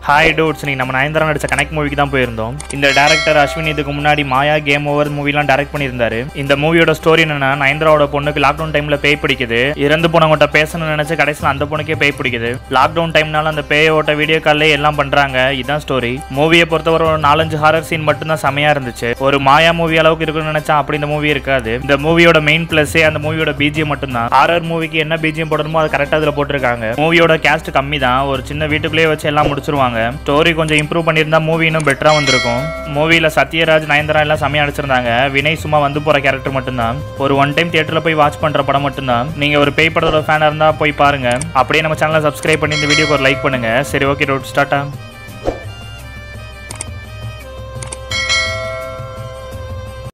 hi dudes நீ நம்ம நயன்தாரா நடிச்ச கனெக்ட் மூவிக்கு தான் போயிருந்தோம் இந்த டேரக்டர் அஸ்வின் இதுக்கு முன்னாடி மாயா கேம் ஓவர் மூவிலாம் டைரக்ட் பண்ணியிருந்தாரு இந்த மூவியோட ஸ்டோரி என்னன்னா நயன்தாராவோட பொண்ணுக்கு லாக்டவுன் டைம்ல பேய் பிடிக்குது இறந்து போனவங்ககிட்ட பேசணும்னு நினைச்சு கடைசியில் அந்த பொண்ணுக்கே பேய் பிடிக்குது லாக்டவுன் டைம்னால அந்த பேயோட வீடியோ கால்லே எல்லாம் பண்றாங்க இதான் ஸ்டோரி மூவியை பொறுத்தவரை ஒரு நாலஞ்சு ஹாரர் சீன் மட்டும்தான் செமையா இருந்துச்சு ஒரு மாயா மூவி அளவுக்கு இருக்குன்னு நினைச்சா அப்படி இந்த மூவி இருக்காது இந்த மூவியோட மெயின் பிளஸே அந்த மூவியோட பிஜிஎம் மட்டும்தான் ஹாரர் மூவிக்கு என்ன பிஜிஎம் போடணுமோ அது கரெக்டாக அதில் போட்டிருக்காங்க மூவியோட கேஸ்ட் கம்மி தான் ஒரு சின்ன வீட்டுக்குள்ளேயே வச்சு எல்லாம் முடிச்சிருவாங்க ஸ்டோரி கொஞ்சம் இம்ப்ரூவ் பண்ணியிருந்தா மூவி இன்னும் பெட்டரா வந்திருக்கும் மூவியில் சத்யராஜ் நயன்தாரா எல்லாம் செமையா அடிச்சிருந்தாங்க வினய் சும்மா வந்து போற கேரக்டர் மட்டும்தான் ஒரு ஒன் டைம் தியேட்டர்ல போய் வாட்ச் பண்ற படம் மட்டும்தான் நீங்க ஒரு பேய் படத்தோட ஃபேனா இருந்தா போய் பாருங்க அப்படியே நம்ம சேனலை சப்ஸ்கிரைப் பண்ணி இந்த வீடியோக்கு ஒரு லைக் பண்ணுங்க சரி ஓகே ரோட் ஸ்டார்ட்டா